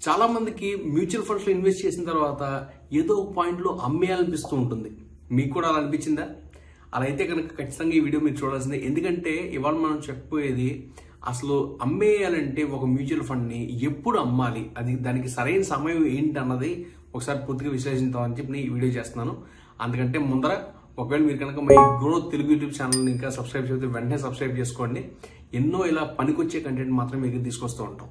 చాలా మందికి mutual funds లో ఇన్వెస్ట్ చేసిన తర్వాత ఏదో ఒక పాయింట్ లో అమ్మేయాలనిపిస్తూ ఉంటుంది మీకు కూడా అలా అనిపించిందా అలా అయితే కనుక ఖచ్చితంగా ఈ వీడియో మీరు చూడాల్సిందే ఎందుకంటే ఇవాళ మనం చెప్పబోయేది అసలు అమ్మేయాలంటే ఒక మ్యూచువల్ ఫండ్ ని ఎప్పుడు అమ్మాలి అది దానికి సరైన సమయం ఏంటి అన్నది ఒకసారి పూర్తిగా విశ్లేషిద్దామని చెప్పి నేను ఈ వీడియో చేస్తున్నాను అందుకంటే ముందర ఒకవేళ మీరు కనుక మై గ్రోత్ తెలుగు యూట్యూబ్ ఛానల్ని ఇంకా సబ్స్క్రైబ్ చేస్తే వెంటనే సబ్స్క్రైబ్ చేసుకోండి ఎన్నో ఇలా పనికొచ్చే కంటెంట్ మాత్రం మీకు తీసుకొస్తూ ఉంటాం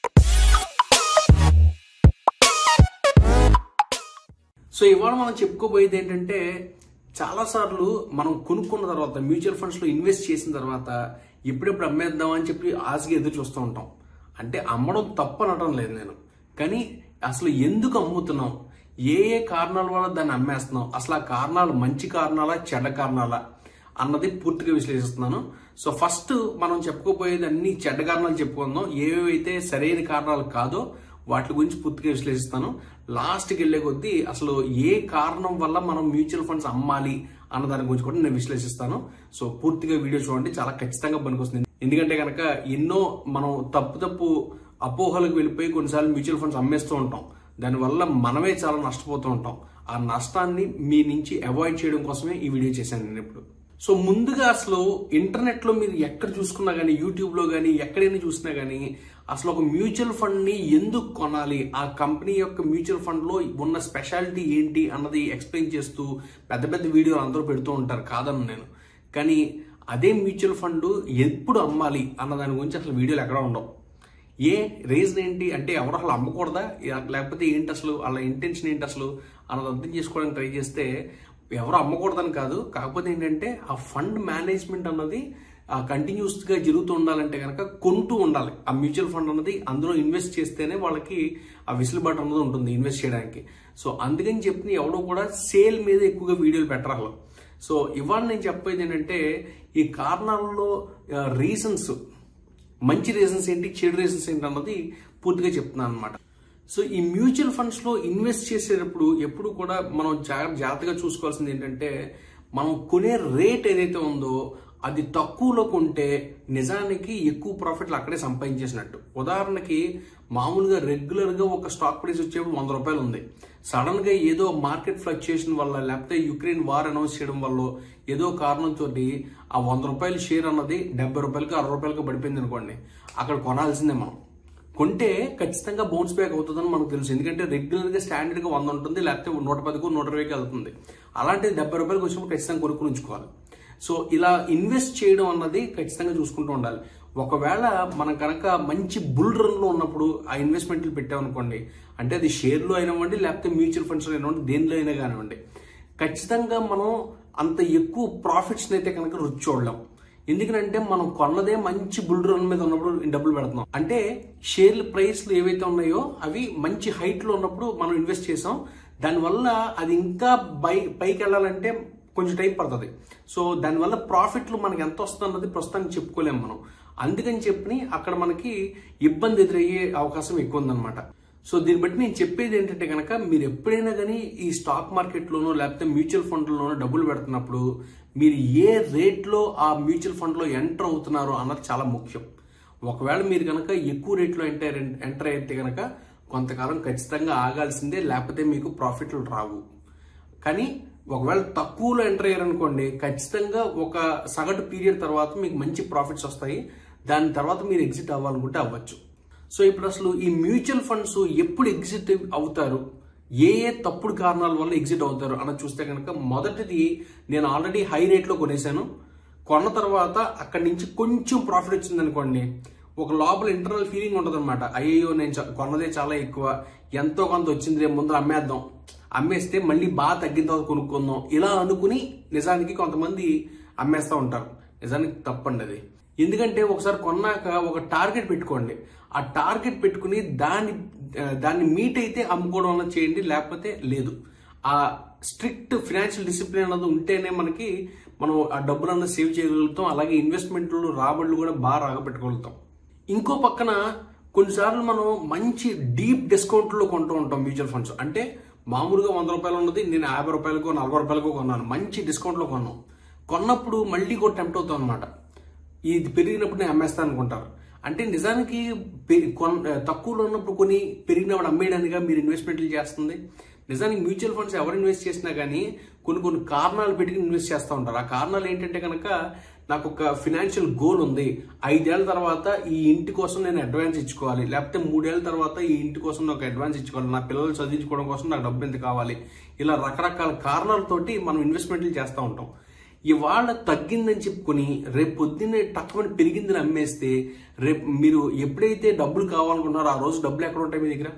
సో ఇవాళ మనం చెప్పుకోబోయేది ఏంటంటే చాలాసార్లు మనం కొనుక్కున్న తర్వాత మ్యూచువల్ ఫండ్స్లో ఇన్వెస్ట్ చేసిన తర్వాత ఎప్పుడెప్పుడు అమ్మేద్దాం అని చెప్పి ఆశగా ఎదురు చూస్తూ ఉంటాం అంటే అమ్మడం తప్పు అనడం లేదు నేను కానీ అసలు ఎందుకు అమ్ముతున్నాం ఏ ఏ కారణాల వల్ల దాన్ని అమ్మేస్తున్నాం అసలు ఆ కారణాలు మంచి కారణాలా చెడ్డ కారణాలా అన్నది పూర్తిగా విశ్లేషిస్తున్నాను సో ఫస్ట్ మనం చెప్పుకోబోయేది అన్ని చెడ్డ కారణాలు చెప్పుకుందాం ఏవైతే సరైన కారణాలు కాదో వాటి గురించి పూర్తిగా విశ్లేషిస్తాను లాస్ట్కి వెళ్ళే కొద్దీ అసలు ఏ కారణం వల్ల మనం మ్యూచువల్ ఫండ్స్ అమ్మాలి అన్న దాని గురించి కూడా నేను విశ్లేషిస్తాను సో పూర్తిగా వీడియో చూడండి చాలా ఖచ్చితంగా పనికొస్తుంది ఎందుకంటే కనుక ఎన్నో మనం తప్పు తప్పు అపోహలకు వెళ్ళిపోయి కొన్నిసార్లు మ్యూచువల్ ఫండ్స్ అమ్మేస్తూ ఉంటాం దానివల్ల మనమే చాలా నష్టపోతూ ఉంటాం ఆ నష్టాన్ని మీ నుంచి అవాయిడ్ చేయడం కోసమే ఈ వీడియో చేశాను నేను ఇప్పుడు సో ముందుగా అసలు ఇంటర్నెట్ లో మీరు ఎక్కడ చూసుకున్నా కానీ యూట్యూబ్ లో కానీ ఎక్కడైనా చూసినా కానీ అసలు ఒక మ్యూచువల్ ఫండ్ ని ఎందుకు కొనాలి ఆ కంపెనీ యొక్క మ్యూచువల్ ఫండ్ లో ఉన్న స్పెషాలిటీ ఏంటి అన్నది ఎక్స్ప్లెయిన్ చేస్తూ పెద్ద పెద్ద వీడియోలు అందరూ పెడుతూ ఉంటారు కాదను నేను కానీ అదే మ్యూచువల్ ఫండ్ ఎప్పుడు అమ్మాలి అన్న దాని గురించి అసలు వీడియోలు ఎక్కడ ఉండవు ఏ రీజన్ ఏంటి అంటే ఎవరు అసలు అమ్మకూడదా లేకపోతే ఏంటి అసలు వాళ్ళ ఇంటెన్షన్ ఏంటి అసలు అన్నది అర్థం చేసుకోవడానికి ట్రై చేస్తే ఎవరు అమ్మకూడదని కాదు కాకపోతే ఏంటంటే ఆ ఫండ్ మేనేజ్మెంట్ అన్నది కంటిన్యూస్ గా జరుగుతూ ఉండాలంటే కనుక కొంటూ ఉండాలి ఆ మ్యూచువల్ ఫండ్ అన్నది అందులో ఇన్వెస్ట్ చేస్తేనే వాళ్ళకి ఆ విసులుబాటు అన్నది ఉంటుంది ఇన్వెస్ట్ చేయడానికి సో అందుకని చెప్పి ఎవడో కూడా సేల్ మీద ఎక్కువగా వీడియోలు పెట్టరాలి సో ఇవాళ నేను చెప్పేది ఏంటంటే ఈ కారణాలలో రీజన్స్ మంచి రీజన్స్ ఏంటి చెడు రీజన్స్ ఏంటి అన్నది పూర్తిగా చెప్తున్నాను అనమాట సో ఈ మ్యూచువల్ ఫండ్స్ లో ఇన్వెస్ట్ చేసేటప్పుడు ఎప్పుడు కూడా మనం జాగ్రత్తగా చూసుకోవాల్సింది ఏంటంటే మనం కొనే రేట్ ఏదైతే ఉందో అది తక్కువలో కొంటే నిజానికి ఎక్కువ ప్రాఫిట్లు అక్కడే సంపాదించేసినట్టు ఉదాహరణకి మామూలుగా రెగ్యులర్ గా ఒక స్టాక్ ప్రైస్ వచ్చేప్పుడు వంద రూపాయలు ఉంది సడన్ గా ఏదో మార్కెట్ ఫ్లక్చుయేషన్ వల్ల లేకపోతే యుక్రెయిన్ వార్ అనౌన్స్ చేయడం వల్ల ఏదో కారణంతో ఆ వంద రూపాయల షేర్ అన్నది డెబ్బై రూపాయలకి అరవై రూపాయలకి పడిపోయింది అనుకోండి అక్కడ కొనాల్సిందే మనం కొంటే ఖచ్చితంగా బౌన్స్ బ్యాక్ అవుతుందని మనకు తెలుసు ఎందుకంటే రెగ్యులర్ గా స్టాండర్డ్ గా వంద ఉంటుంది లేకపోతే నూట పదికు నూట ఇరవైకి వెళ్తుంది అలాంటిది డెబ్బై రూపాయలకి వచ్చినప్పుడు ఖచ్చితంగా కొనుక్కుని ఉంచుకోవాలి సో ఇలా ఇన్వెస్ట్ చేయడం అన్నది ఖచ్చితంగా చూసుకుంటూ ఉండాలి ఒకవేళ మనం కనుక మంచి బుల్ రన్ లో ఉన్నప్పుడు ఆ ఇన్వెస్ట్మెంట్లు పెట్టామనుకోండి అంటే అది షేర్లో అయినవ్వండి లేకపోతే మ్యూచువల్ ఫండ్స్ అయినవ్వండి దేనిలో అయినా కానివ్వండి ఖచ్చితంగా మనం అంత ఎక్కువ ప్రాఫిట్స్ అయితే కనుక రుచి చూడలేం ఎందుకంటే మనం కొన్నదే మంచి బుల్ రన్ మీద ఉన్నప్పుడు డబ్బులు పెడుతున్నాం అంటే షేర్ల ప్రైస్లు ఏవైతే ఉన్నాయో అవి మంచి హైట్ లో ఉన్నప్పుడు మనం ఇన్వెస్ట్ చేసాం దానివల్ల అది ఇంకా బై పైకి వెళ్ళాలంటే కొంచెం టైం పడుతుంది సో దానివల్ల ప్రాఫిట్లు మనకి ఎంత వస్తుంది అన్నది ప్రస్తుతానికి చెప్పుకోలేము మనం అందుకని చెప్పి అక్కడ మనకి ఇబ్బంది ఎదురయ్యే అవకాశం ఎక్కువ ఉందన్నమాట సో దీన్ని బట్టి నేను చెప్పేది ఏంటంటే కనుక మీరు ఎప్పుడైనా కానీ ఈ స్టాక్ మార్కెట్లోనో లేకపోతే మ్యూచువల్ ఫండ్లోనో డబ్బులు పెడుతున్నప్పుడు మీరు ఏ రేట్లో ఆ మ్యూచువల్ ఫండ్లో ఎంటర్ అవుతున్నారో అన్నది చాలా ముఖ్యం ఒకవేళ మీరు కనుక ఎక్కువ రేట్లో ఎంటర్ ఎంటర్ అయితే కనుక కొంతకాలం ఖచ్చితంగా ఆగాల్సిందే లేకపోతే మీకు ప్రాఫిట్లు రావు కానీ ఒకవేళ తక్కువలో ఎంటర్ అయ్యారనుకోండి ఖచ్చితంగా ఒక సగటు పీరియడ్ తర్వాత మీకు మంచి ప్రాఫిట్స్ వస్తాయి దాని తర్వాత మీరు ఎగ్జిట్ అవ్వాలనుకుంటే అవ్వచ్చు సో ఇప్పుడు అసలు ఈ మ్యూచువల్ ఫండ్స్ ఎప్పుడు ఎగ్జిట్ అవుతారు ఏ ఏ తప్పుడు కారణాల వల్ల ఎగ్జిట్ అవుతారు అన్నది చూస్తే కనుక మొదటిది నేను ఆల్రెడీ హై రేట్లో కొనేసాను కొన్న తర్వాత అక్కడి నుంచి కొంచెం ప్రాఫిట్ వచ్చింది అనుకోండి ఒక లోపల ఇంటర్నల్ ఫీలింగ్ ఉంటుంది అనమాట అయ్యో నేను చ- కొన్నదే చాలా ఎక్కువ ఎంతో కొంత వచ్చింది రేపు ముందు అమ్మేద్దాం అమ్మేస్తే మళ్ళీ బాగా తగ్గిన తర్వాత కొనుక్కుందాం ఇలా అనుకుని నిజానికి కొంతమంది అమ్మేస్తూ ఉంటారు నిజానికి తప్పండి అది ఎందుకంటే ఒకసారి కొన్నాక ఒక టార్గెట్ పెట్టుకోండి ఆ టార్గెట్ పెట్టుకుని దాన్ని ఆ, దాన్ని మీట్ అయితే అమ్ముకోవడం అన్నది చేయండి లేకపోతే లేదు ఆ స్ట్రిక్ట్ ఫినాన్షియల్ డిసిప్లిన్ అన్నది ఉంటేనే మనకి మనం ఆ డబ్బులు అన్నది సేవ్ చేయగలుగుతాం అలాగే ఇన్వెస్ట్మెంట్లు రాబడులు కూడా బాగా రాగపెట్టుకోగలుగుతాం ఇంకో పక్కన కొన్నిసార్లు మనం మంచి డీప్ డిస్కౌంట్లో కొంటూ ఉంటాం మ్యూచువల్ ఫండ్స్ అంటే మామూలుగా వంద రూపాయలు ఉన్నది నేను యాభై రూపాయలకు నలభై రూపాయలకు కొన్నాను మంచి డిస్కౌంట్లో కొన్నాం కొన్నప్పుడు మళ్ళీ కూడా టెంప్ట్ అవుతాం అనమాట ఇది పెరిగినప్పుడు నేను అమ్మేస్తాను అనుకుంటారు అంటే నిజానికి పె- కొన్- తక్కువలో ఉన్నప్పుడు కొన్ని పెరిగినప్పుడు అమ్మేయడానిగా మీరు ఇన్వెస్ట్మెంట్లు చేస్తుంది నిజానికి మ్యూచువల్ ఫండ్స్ ఎవరు ఇన్వెస్ట్ చేసినా కానీ కొన్ని కొన్ని కారణాలు పెట్టుకుని ఇన్వెస్ట్ చేస్తూ ఉంటారు ఆ కారణాలు ఏంటంటే కనుక నాకు ఒక ఫినాన్షియల్ గోల్ ఉంది ఐదేళ్ల తర్వాత ఈ ఇంటి కోసం నేను అడ్వాన్స్ ఇచ్చుకోవాలి లేకపోతే మూడేళ్ల తర్వాత ఈ ఇంటి కోసం నాకు అడ్వాన్స్ ఇచ్చుకోవాలి నా పిల్లలు చదివించుకోవడం కోసం నాకు డబ్బు ఎంత కావాలి ఇలా రకరకాల కారణాలతోటి మనం ఇన్వెస్ట్మెంట్లు చేస్తూ ఉంటాం ఇవాళ తగ్గిందని చెప్పుకొని రేపు పొద్దున్నే తక్కువని పెరిగిందని అమ్మేస్తే రేపు మీరు ఎప్పుడైతే డబ్బులు కావాలనుకున్నారో ఆ రోజు డబ్బులు ఎక్కడ ఉంటాయి మీ దగ్గర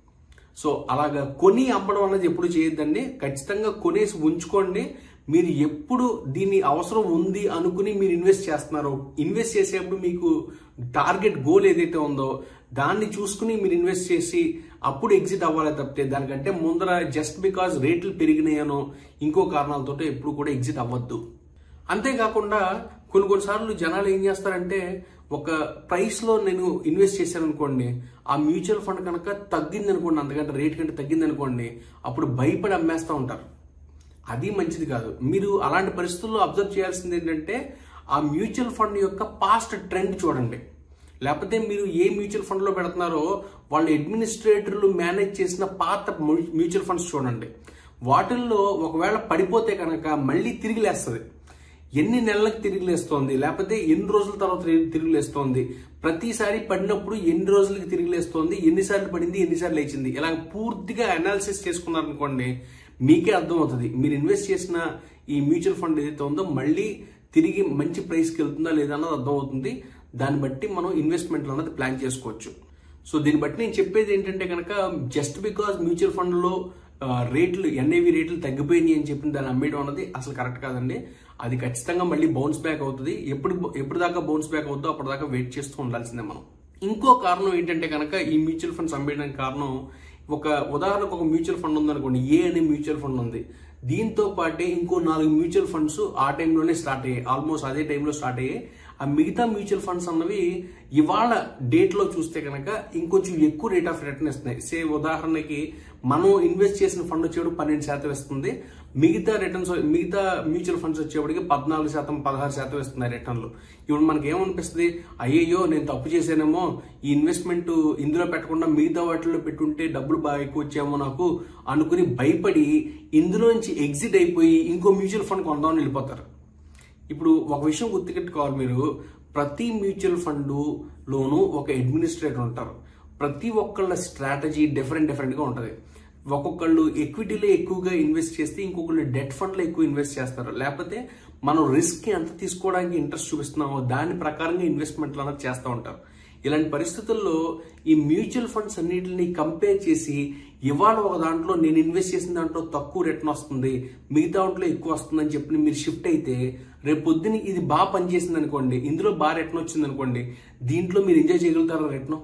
సో అలాగా కొని అమ్మడం అనేది ఎప్పుడు చేయొద్దండి ఖచ్చితంగా కొనేసి ఉంచుకోండి మీరు ఎప్పుడు దీన్ని అవసరం ఉంది అనుకుని మీరు ఇన్వెస్ట్ చేస్తున్నారు ఇన్వెస్ట్ చేసేప్పుడు మీకు టార్గెట్ గోల్ ఏదైతే ఉందో దాన్ని చూసుకుని మీరు ఇన్వెస్ట్ చేసి అప్పుడు ఎగ్జిట్ అవ్వాలి తప్పితే దానికంటే ముందర జస్ట్ బికాజ్ రేట్లు పెరిగినాయనో ఇంకో కారణాలతో ఎప్పుడు కూడా ఎగ్జిట్ అవ్వద్దు అంతేకాకుండా కొన్ని కొన్నిసార్లు జనాలు ఏం చేస్తారంటే ఒక ప్రైస్ లో నేను ఇన్వెస్ట్ చేశాను అనుకోండి ఆ మ్యూచువల్ ఫండ్ కనుక తగ్గింది అనుకోండి అంతకంటే రేట్ కంటే తగ్గింది అనుకోండి అప్పుడు భయపడి అమ్మేస్తూ ఉంటారు అది మంచిది కాదు మీరు అలాంటి పరిస్థితుల్లో అబ్జర్వ్ చేయాల్సింది ఏంటంటే ఆ మ్యూచువల్ ఫండ్ యొక్క పాస్ట్ ట్రెండ్ చూడండి లేకపోతే మీరు ఏ మ్యూచువల్ ఫండ్ లో పెడుతున్నారో వాళ్ళ అడ్మినిస్ట్రేటర్లు మేనేజ్ చేసిన పాత మ్యూచువల్ ఫండ్స్ చూడండి వాటిల్లో ఒకవేళ పడిపోతే కనుక మళ్ళీ తిరిగి లేస్తుంది ఎన్ని నెలలకు తిరిగి లేస్తోంది లేకపోతే ఎన్ని రోజుల తర్వాత తిరిగి- తిరిగి లేస్తోంది ప్రతిసారి పడినప్పుడు ఎన్ని రోజులకి తిరిగి లేస్తోంది ఎన్నిసార్లు పడింది ఎన్నిసార్లు లేచింది ఇలా పూర్తిగా అనాలిసిస్ చేసుకున్నారనుకోండి మీకే అర్థమవుతుంది మీరు ఇన్వెస్ట్ చేసిన ఈ మ్యూచువల్ ఫండ్ ఏదైతే ఉందో మళ్ళీ తిరిగి మంచి ప్రైస్కి వెళ్తుందా లేదా అన్నది అర్థమవుతుంది దాన్ని బట్టి మనం ఇన్వెస్ట్మెంట్లు అన్నది ప్లాన్ చేసుకోవచ్చు సో దీన్ని బట్టి నేను చెప్పేది ఏంటంటే కనుక జస్ట్ బికాస్ మ్యూచువల్ ఫండ్లో రేట్లు ఎన్ఐవి రేట్లు తగ్గిపోయినాయి అని చెప్పిన దాన్ని అమ్మేయడం అన్నది అసలు కరెక్ట్ కాదండి అది ఖచ్చితంగా మళ్ళీ బౌన్స్ బ్యాక్ అవుతుంది ఎప్పుడు ఎప్పుడు దాకా బౌన్స్ బ్యాక్ అవుతుందో అప్పటిదాకా వెయిట్ చేస్తూ ఉండాల్సిందే మనం ఇంకో కారణం ఏంటంటే కనుక ఈ మ్యూచువల్ ఫండ్స్ అమ్మేయడానికి కారణం ఒక ఉదాహరణకు ఒక మ్యూచువల్ ఫండ్ ఉందనుకోండి ఏ అనే మ్యూచువల్ ఫండ్ ఉంది దీంతో పాటే ఇంకో నాలుగు మ్యూచువల్ ఫండ్స్ ఆ టైంలోనే స్టార్ట్ అయ్యాయి ఆల్మోస్ట్ అదే టైంలో స్టార్ట్ అయ్యాయి ఆ మిగతా మ్యూచువల్ ఫండ్స్ అన్నవి ఇవాళ డేట్ లో చూస్తే కనుక ఇంకొంచెం ఎక్కువ రేట్ ఆఫ్ రిటర్న్ ఇస్తున్నాయి సే ఉదాహరణకి మనం ఇన్వెస్ట్ చేసిన ఫండ్ వచ్చేప్పుడు పన్నెండు శాతం ఇస్తుంది మిగతా రిటర్న్స్ మిగతా మ్యూచువల్ ఫండ్స్ వచ్చేప్పటికి పద్నాలుగు శాతం పదహారు శాతం ఇస్తున్నాయి రిటర్న్లు ఇప్పుడు మనకి ఏమనిపిస్తుంది అయ్యయ్యో నేను తప్పు చేశానేమో ఈ ఇన్వెస్ట్మెంట్ ఇందులో పెట్టకుండా మిగతా వాటిలో పెట్టుంటే డబ్బులు బాగా ఎక్కువ వచ్చామో నాకు అనుకుని భయపడి ఇందులోంచి ఎగ్జిట్ అయిపోయి ఇంకో మ్యూచువల్ ఫండ్ కొందామని వెళ్ళిపోతారు ఇప్పుడు ఒక విషయం గుర్తుపెట్టుకోవాలి మీరు ప్రతి మ్యూచువల్ ఫండ్ లోను ఒక అడ్మినిస్ట్రేటర్ ఉంటారు ప్రతి ఒక్కళ్ళ స్ట్రాటజీ డిఫరెంట్ డిఫరెంట్ గా ఉంటది ఒక్కొక్కళ్ళు ఎక్విటీలో ఎక్కువగా ఇన్వెస్ట్ చేస్తే ఇంకొకళ్ళు డెట్ ఫండ్ లో ఎక్కువ ఇన్వెస్ట్ చేస్తారు లేకపోతే మనం రిస్క్ ఎంత తీసుకోవడానికి ఇంట్రెస్ట్ చూపిస్తున్నామో దాని ప్రకారంగా ఇన్వెస్ట్మెంట్లు అనేది చేస్తూ ఉంటారు ఇలాంటి పరిస్థితుల్లో ఈ మ్యూచువల్ ఫండ్స్ అన్నిటిని కంపేర్ చేసి ఇవాళ ఒక దాంట్లో నేను ఇన్వెస్ట్ చేసిన దాంట్లో తక్కువ రిటర్న్ వస్తుంది మిగతా దాంట్లో ఎక్కువ వస్తుందని చెప్పి మీరు షిఫ్ట్ అయితే రేపు పొద్దున ఇది బాగా పనిచేసింది అనుకోండి ఇందులో బాగా రిటర్న్ వచ్చింది అనుకోండి దీంట్లో మీరు ఎంజాయ్ చేయగలుగుతారా రిటర్న్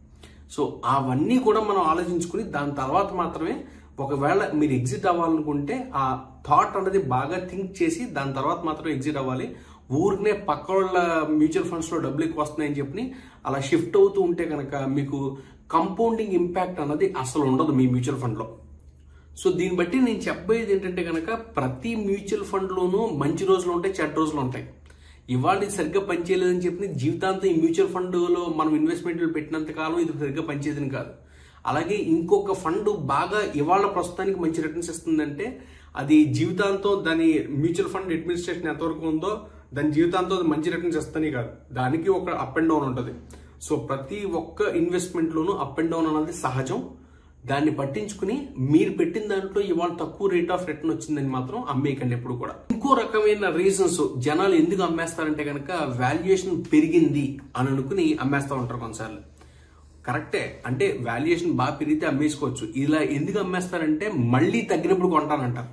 సో అవన్నీ కూడా మనం ఆలోచించుకుని దాని తర్వాత మాత్రమే ఒకవేళ మీరు ఎగ్జిట్ అవ్వాలనుకుంటే ఆ థాట్ అనేది బాగా థింక్ చేసి దాని తర్వాత మాత్రం ఎగ్జిట్ అవ్వాలి ఊరికనే పక్క వాళ్ళ మ్యూచువల్ ఫండ్స్ లో డబ్బులు ఎక్కువ వస్తున్నాయని చెప్పి అలా షిఫ్ట్ అవుతూ ఉంటే కనుక మీకు కంపౌండింగ్ ఇంపాక్ట్ అన్నది అసలు ఉండదు మీ మ్యూచువల్ ఫండ్ లో సో దీన్ని బట్టి నేను చెప్పేది ఏంటంటే కనుక ప్రతి మ్యూచువల్ ఫండ్ లోనూ మంచి రోజులు ఉంటాయి చెడ్డ రోజులు ఉంటాయి ఇవాళ ఇది సరిగ్గా పనిచేయలేదని చెప్పి జీవితాంతం ఈ మ్యూచువల్ ఫండ్ లో మనం ఇన్వెస్ట్మెంట్లు పెట్టినంత కాలం ఇది సరిగ్గా పనిచేయదని కాదు అలాగే ఇంకొక ఫండ్ బాగా ఇవాళ ప్రస్తుతానికి మంచి రిటర్న్స్ ఇస్తుందంటే అది జీవితాంతం దాని మ్యూచువల్ ఫండ్ అడ్మినిస్ట్రేషన్ ఎంతవరకు ఉందో దాని జీవితాంతం అది మంచి రిటర్న్స్ ఇస్తానే కాదు దానికి ఒక అప్ అండ్ డౌన్ ఉంటుంది సో ప్రతి ఒక్క ఇన్వెస్ట్మెంట్ లోనూ అప్ అండ్ డౌన్ అనేది సహజం దాన్ని పట్టించుకుని మీరు పెట్టిన దాంట్లో ఇవాళ తక్కువ రేట్ ఆఫ్ రిటర్న్ వచ్చిందని మాత్రం అమ్మేయకండి ఎప్పుడు కూడా ఇంకో రకమైన రీజన్స్ జనాలు ఎందుకు అమ్మేస్తారంటే కనుక వాల్యుయేషన్ పెరిగింది అని అనుకుని అమ్మేస్తా ఉంటారు కొన్నిసార్లు కరెక్టే అంటే వాల్యుయేషన్ బాగా పెరిగితే అమ్మేసుకోవచ్చు ఇలా ఎందుకు అమ్మేస్తారంటే మళ్ళీ తగ్గినప్పుడు కొంటానంటారు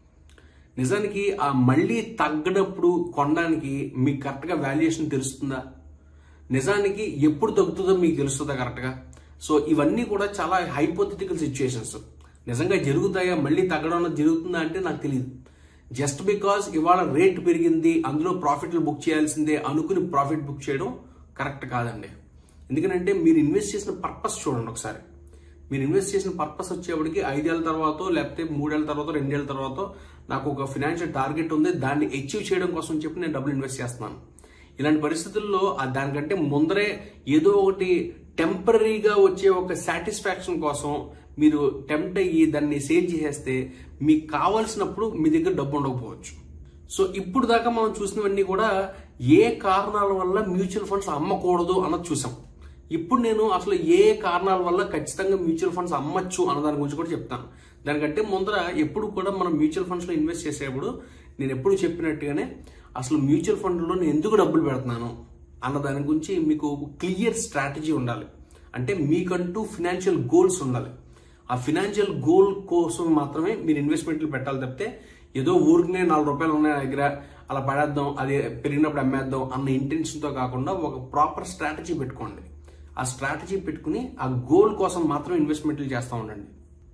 నిజానికి ఆ మళ్ళీ తగ్గనప్పుడు కొనడానికి మీకు కరెక్ట్గా వాల్యుయేషన్ తెలుస్తుందా నిజానికి ఎప్పుడు తగ్గుతుందో మీకు తెలుస్తుందా కరెక్ట్గా సో ఇవన్నీ కూడా చాలా హైపోథెటికల్ సిచ్యుయేషన్స్ నిజంగా జరుగుతాయా మళ్ళీ తగ్గడం అన్నది జరుగుతుందా అంటే నాకు తెలియదు జస్ట్ బికాస్ ఇవాళ రేట్ పెరిగింది అందులో ప్రాఫిట్లు బుక్ చేయాల్సిందే అనుకుని ప్రాఫిట్ బుక్ చేయడం కరెక్ట్ కాదండి ఎందుకంటే మీరు ఇన్వెస్ట్ చేసిన పర్పస్ చూడండి ఒకసారి మీరు ఇన్వెస్ట్ చేసిన పర్పస్ వచ్చేప్పటికి ఐదేళ్ల తర్వాత లేకపోతే మూడేళ్ల తర్వాత రెండేళ్ల తర్వాత నాకు ఒక ఫినాన్షియల్ టార్గెట్ ఉంది దాన్ని అచీవ్ చేయడం కోసం చెప్పి నేను డబ్బులు ఇన్వెస్ట్ చేస్తున్నాను ఇలాంటి పరిస్థితుల్లో ఆ దానికంటే ముందరే ఏదో ఒకటి టెంపరీగా వచ్చే ఒక సాటిస్ఫాక్షన్ కోసం మీరు టెంప్ట్ అయ్యి దాన్ని సేల్ చేసేస్తే మీకు కావాల్సినప్పుడు మీ దగ్గర డబ్బు ఉండకపోవచ్చు సో ఇప్పుడు దాకా మనం చూసినవన్నీ కూడా ఏ కారణాల వల్ల మ్యూచువల్ ఫండ్స్ అమ్మకూడదు అన్నది చూసాం ఇప్పుడు నేను అసలు ఏ కారణాల వల్ల ఖచ్చితంగా మ్యూచువల్ ఫండ్స్ అమ్మచ్చు అన్న దాని గురించి కూడా చెప్తాను దానికంటే ముందర ఎప్పుడు కూడా మనం మ్యూచువల్ ఫండ్స్లో ఇన్వెస్ట్ చేసేప్పుడు నేను ఎప్పుడు చెప్పినట్టుగానే అసలు మ్యూచువల్ ఫండ్లో నేను ఎందుకు డబ్బులు పెడుతున్నాను అన్న దాని గురించి మీకు క్లియర్ స్ట్రాటజీ ఉండాలి అంటే మీకంటూ ఫినాన్షియల్ గోల్స్ ఉండాలి ఆ ఫినాన్షియల్ గోల్ కోసం మాత్రమే మీరు ఇన్వెస్ట్మెంట్లు పెట్టాలి తప్పితే ఏదో ఊరికనే నాలుగు రూపాయలు ఉన్నాయి నా దగ్గర అలా పడేద్దాం అది పెరిగినప్పుడు అమ్మేద్దాం అన్న ఇంటెన్షన్తో కాకుండా ఒక ప్రాపర్ స్ట్రాటజీ పెట్టుకోండి ఆ స్ట్రాటజీ పెట్టుకుని ఆ గోల్ కోసం మాత్రం ఇన్వెస్ట్మెంట్లు చేస్తూ ఉండండి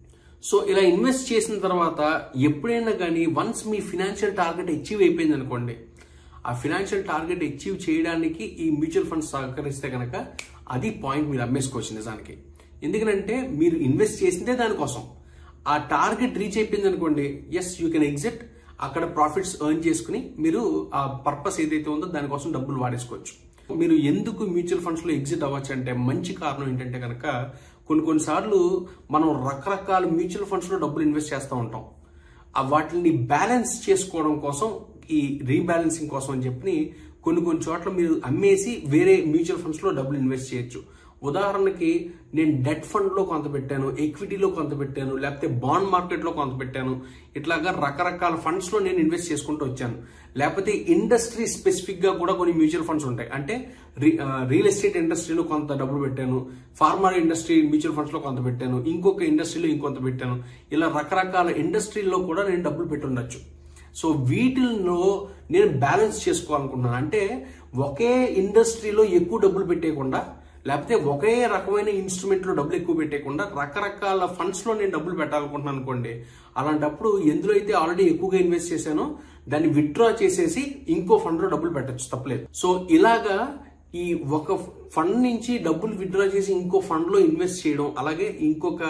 సో ఇలా ఇన్వెస్ట్ చేసిన తర్వాత ఎప్పుడైనా కానీ వన్స్ మీ ఫినాన్షియల్ టార్గెట్ అచీవ్ అయిపోయింది అనుకోండి ఆ ఫినాన్షియల్ టార్గెట్ అచీవ్ చేయడానికి ఈ మ్యూచువల్ ఫండ్స్ సహకరిస్తే కనుక అది పాయింట్ మీరు అమ్మేసుకోవచ్చు నిజానికి ఎందుకంటే మీరు ఇన్వెస్ట్ చేసిందే దానికోసం ఆ టార్గెట్ రీచ్ అయిపోయింది అనుకోండి ఎస్ యూ కెన్ ఎగ్జిట్ అక్కడ ప్రాఫిట్స్ ఎర్న్ చేసుకుని మీరు ఆ పర్పస్ ఏదైతే ఉందో దానికోసం డబ్బులు వాడేసుకోవచ్చు మీరు ఎందుకు మ్యూచువల్ ఫండ్స్ లో ఎగ్జిట్ అవ్వచ్చు అంటే మంచి కారణం ఏంటంటే కనుక కొన్ని కొన్నిసార్లు మనం రకరకాల మ్యూచువల్ ఫండ్స్ లో డబ్బులు ఇన్వెస్ట్ చేస్తూ ఉంటాం ఆ వాటిని బ్యాలెన్స్ చేసుకోవడం కోసం ఈ రీబ్యాలెన్సింగ్ కోసం అని చెప్పి కొన్ని కొన్ని చోట్ల మీరు అమ్మేసి వేరే మ్యూచువల్ ఫండ్స్ లో డబ్బులు ఇన్వెస్ట్ చేయొచ్చు ఉదాహరణకి నేను డెట్ ఫండ్ లో కొంత పెట్టాను ఈక్విటీలో కొంత పెట్టాను లేకపోతే బాండ్ మార్కెట్ లో కొంత పెట్టాను ఇట్లాగా రకరకాల ఫండ్స్ లో నేను ఇన్వెస్ట్ చేసుకుంటూ వచ్చాను లేకపోతే ఇండస్ట్రీ స్పెసిఫిక్ గా కూడా కొన్ని మ్యూచువల్ ఫండ్స్ ఉంటాయి అంటే రియల్ ఎస్టేట్ ఇండస్ట్రీలో కొంత డబ్బులు పెట్టాను ఫార్మా ఇండస్ట్రీ మ్యూచువల్ ఫండ్స్ లో కొంత పెట్టాను ఇంకొక ఇండస్ట్రీలో ఇంకొంత పెట్టాను ఇలా రకరకాల ఇండస్ట్రీల్లో కూడా నేను డబ్బులు పెట్టుండొచ్చు సో వీటిల్లో నేను బ్యాలెన్స్ చేసుకోవాలనుకుంటున్నాను అంటే ఒకే ఇండస్ట్రీలో ఎక్కువ డబ్బులు పెట్టేయకుండా లేకపోతే ఒకే రకమైన ఇన్స్ట్రుమెంట్ లో డబ్బులు ఎక్కువ పెట్టేయకుండా రకరకాల ఫండ్స్ లో నేను డబ్బులు పెట్టాలనుకుంటున్నాను అనుకోండి అలాంటప్పుడు ఎందులో అయితే ఆల్రెడీ ఎక్కువగా ఇన్వెస్ట్ చేశానో దాన్ని విత్డ్రా చేసేసి ఇంకో ఫండ్ లో డబ్బులు పెట్టచ్చు తప్పలేదు సో ఇలాగా ఈ ఒక ఫండ్ నుంచి డబ్బులు విత్డ్రా చేసి ఇంకో ఫండ్ లో ఇన్వెస్ట్ చేయడం అలాగే ఇంకొక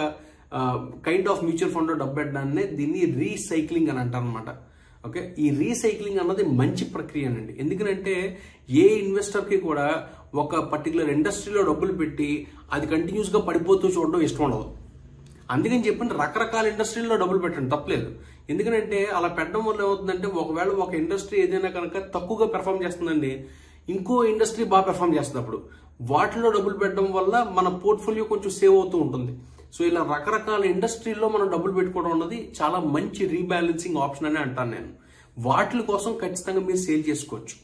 కైండ్ ఆఫ్ మ్యూచువల్ ఫండ్ లో డబ్బు పెట్టడాన్ని దీన్ని రీసైక్లింగ్ అని అంటారు అనమాట ఓకే ఈ రీసైక్లింగ్ అన్నది మంచి ప్రక్రియ అండి ఎందుకంటే ఏ ఇన్వెస్టర్ కి కూడా ఒక పర్టికులర్ ఇండస్ట్రీలో డబ్బులు పెట్టి అది కంటిన్యూస్ గా పడిపోతూ చూడడం ఇష్టం ఉండదు అందుకని చెప్పండి రకరకాల ఇండస్ట్రీల్లో డబ్బులు పెట్టండి తప్పలేదు ఎందుకంటే అలా పెట్టడం వల్ల ఏమవుతుందంటే ఒకవేళ ఒక ఇండస్ట్రీ ఏదైనా కనుక తక్కువగా పెర్ఫామ్ చేస్తుందండి ఇంకో ఇండస్ట్రీ బాగా పెర్ఫామ్ చేస్తుంది అప్పుడు వాటిలో డబ్బులు పెట్టడం వల్ల మన పోర్ట్ఫోలియో కొంచెం సేవ్ అవుతూ ఉంటుంది సో ఇలా రకరకాల ఇండస్ట్రీల్లో మనం డబ్బులు పెట్టుకోవడం అన్నది చాలా మంచి రీబ్యాలెన్సింగ్ ఆప్షన్ అని అంటాను నేను వాటి కోసం ఖచ్చితంగా మీరు సేల్ చేసుకోవచ్చు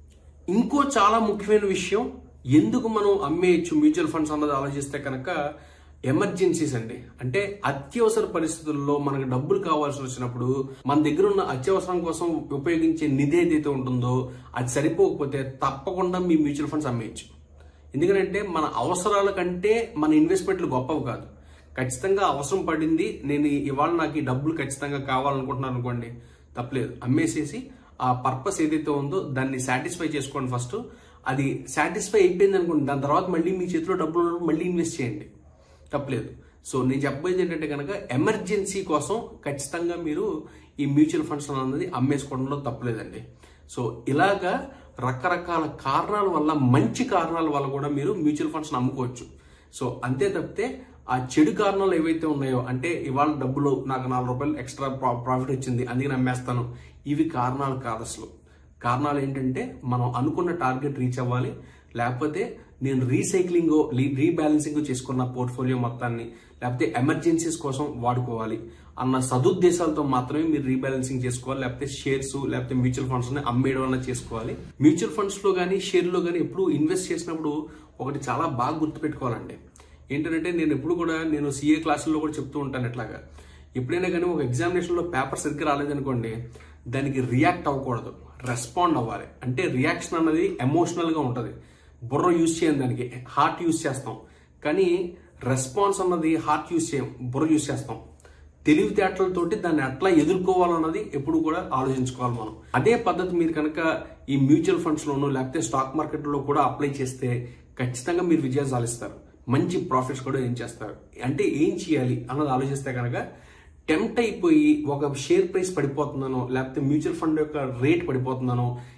ఇంకో చాలా ముఖ్యమైన విషయం ఎందుకు మనం అమ్మేయచ్చు మ్యూచువల్ ఫండ్స్ అన్నది ఆలోచిస్తే కనుక ఎమర్జెన్సీస్ అండి అంటే అత్యవసర పరిస్థితుల్లో మనకు డబ్బులు కావాల్సి వచ్చినప్పుడు మన దగ్గర ఉన్న అత్యవసరం కోసం ఉపయోగించే నిధి ఏదైతే ఉంటుందో అది సరిపోకపోతే తప్పకుండా మీ మ్యూచువల్ ఫండ్స్ అమ్మేయచ్చు ఎందుకంటే మన అవసరాల కంటే మన ఇన్వెస్ట్మెంట్లు గొప్పవి కాదు ఖచ్చితంగా అవసరం పడింది నేను ఇవాళ నాకు ఈ డబ్బులు ఖచ్చితంగా కావాలనుకుంటున్నాను అనుకోండి తప్పలేదు అమ్మేసేసి ఆ పర్పస్ ఏదైతే ఉందో దాన్ని సాటిస్ఫై చేసుకోండి ఫస్ట్ అది సాటిస్ఫై అయిపోయింది అనుకోండి దాని తర్వాత మళ్ళీ మీ చేతిలో డబ్బులు ఉన్నప్పుడు మళ్ళీ ఇన్వెస్ట్ చేయండి తప్పలేదు సో నేను చెప్పబోయేది ఏంటంటే కనుక ఎమర్జెన్సీ కోసం ఖచ్చితంగా మీరు ఈ మ్యూచువల్ ఫండ్స్ అన్నది అమ్మేసుకోవడంలో తప్పలేదండి సో ఇలాగా రకరకాల కారణాల వల్ల మంచి కారణాల వల్ల కూడా మీరు మ్యూచువల్ ఫండ్స్ అమ్ముకోవచ్చు సో అంతే తప్పితే ఆ చెడు కారణాలు ఏవైతే ఉన్నాయో అంటే ఇవాళ డబ్బులు నాకు నాలుగు రూపాయలు ఎక్స్ట్రా ప్రాఫిట్ వచ్చింది అందుకని అమ్మేస్తాను ఇవి కారణాలు కాదు అసలు కారణాలు ఏంటంటే మనం అనుకున్న టార్గెట్ రీచ్ అవ్వాలి లేకపోతే నేను రీసైక్లింగ్ రీబ్యాలెన్సింగ్ చేసుకున్న పోర్ట్ఫోలియో మొత్తాన్ని లేకపోతే ఎమర్జెన్సీస్ కోసం వాడుకోవాలి అన్న సదుద్దేశాలతో మాత్రమే మీరు రీబ్యాలెన్సింగ్ చేసుకోవాలి లేకపోతే షేర్స్ లేకపోతే మ్యూచువల్ ఫండ్స్ అమ్మేయడం అన్న చేసుకోవాలి మ్యూచువల్ ఫండ్స్ లో కానీ షేర్లో కానీ ఎప్పుడు ఇన్వెస్ట్ చేసినప్పుడు ఒకటి చాలా బాగా గుర్తుపెట్టుకోవాలండి ఏంటంటే నేను ఎప్పుడు కూడా నేను సిఏ క్లాసుల్లో కూడా చెప్తూ ఉంటాను ఇట్లాగా ఎప్పుడైనా కానీ ఒక ఎగ్జామినేషన్లో పేపర్ సరిగ్గా రాలేదనుకోండి దానికి రియాక్ట్ అవ్వకూడదు రెస్పాండ్ అవ్వాలి అంటే రియాక్షన్ అన్నది ఎమోషనల్గా ఉంటుంది బుర్ర యూజ్ చేయం దానికి హార్ట్ యూజ్ చేస్తాం కానీ రెస్పాన్స్ అన్నది హార్ట్ యూజ్ చేయం బుర్ర యూజ్ చేస్తాం తెలివితేటలతోటి దాన్ని ఎట్లా ఎదుర్కోవాలన్నది ఎప్పుడు కూడా ఆలోచించుకోవాలి మనం అదే పద్ధతి మీరు కనుక ఈ మ్యూచువల్ ఫండ్స్ లోను లేకపోతే స్టాక్ మార్కెట్ లో కూడా అప్లై చేస్తే ఖచ్చితంగా మీరు విజయం సాధిస్తారు మంచి ప్రాఫిట్స్ కూడా ఏం చేస్తారు అంటే ఏం చేయాలి అన్నది ఆలోచిస్తే కనుక టెంప్ట్ అయిపోయి ఒక షేర్ ప్రైస్ పడిపోతుందనో లేకపోతే మ్యూచువల్ ఫండ్ యొక్క రేట్ పడిపోతుందనో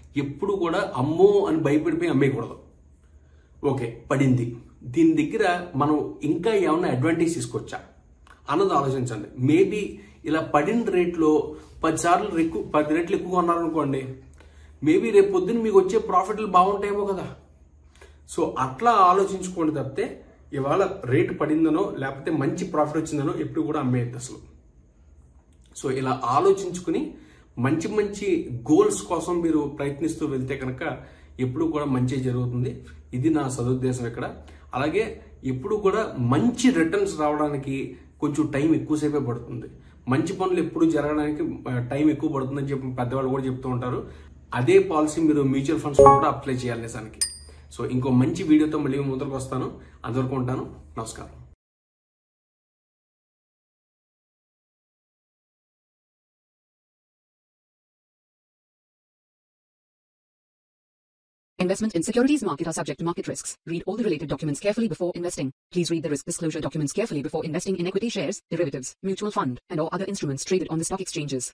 ఎప్పుడు కూడా అమ్మో అని భయపడిపోయి అమ్మేయకూడదు ఓకే పడింది దీని దగ్గర మనం ఇంకా ఏమైనా అడ్వాంటేజ్ తీసుకోవచ్చా అన్నది ఆలోచించండి మేబీ ఇలా పడిన రేట్లో పది సార్లు ఎక్కువ పది రేట్లు ఎక్కువగా ఉన్నారనుకోండి మేబీ రేపు పొద్దున్న మీకు వచ్చే ప్రాఫిట్లు బాగుంటాయేమో కదా సో అట్లా ఆలోచించుకోండి తప్పితే ఇవాళ రేటు పడిందనో లేకపోతే మంచి ప్రాఫిట్ వచ్చిందనో ఎప్పుడు కూడా అమ్మేయద్దు అసలు సో ఇలా ఆలోచించుకుని మంచి మంచి గోల్స్ కోసం మీరు ప్రయత్నిస్తూ వెళ్తే కనుక ఎప్పుడు కూడా మంచి జరుగుతుంది ఇది నా సదుద్దేశం ఇక్కడ అలాగే ఎప్పుడు కూడా మంచి రిటర్న్స్ రావడానికి కొంచెం టైం ఎక్కువసేపే పడుతుంది మంచి పనులు ఎప్పుడు జరగడానికి ఆ, టైం ఎక్కువ పడుతుందని చెప్పి పెద్దవాళ్ళు కూడా చెప్తూ ఉంటారు అదే పాలసీ మీరు మ్యూచువల్ ఫండ్స్ కూడా అప్లై చేయాలి నిజానికి సో ఇంకో మంచి వీడియోతో మళ్ళీ ముందరకు వస్తాను అంతవరకు ఉంటాను నమస్కారం Investment in securities market are subject to market risks. Read all the related documents carefully before investing. Please read the risk disclosure documents carefully before investing in equity shares, derivatives, mutual fund, and or other instruments traded on the stock exchanges.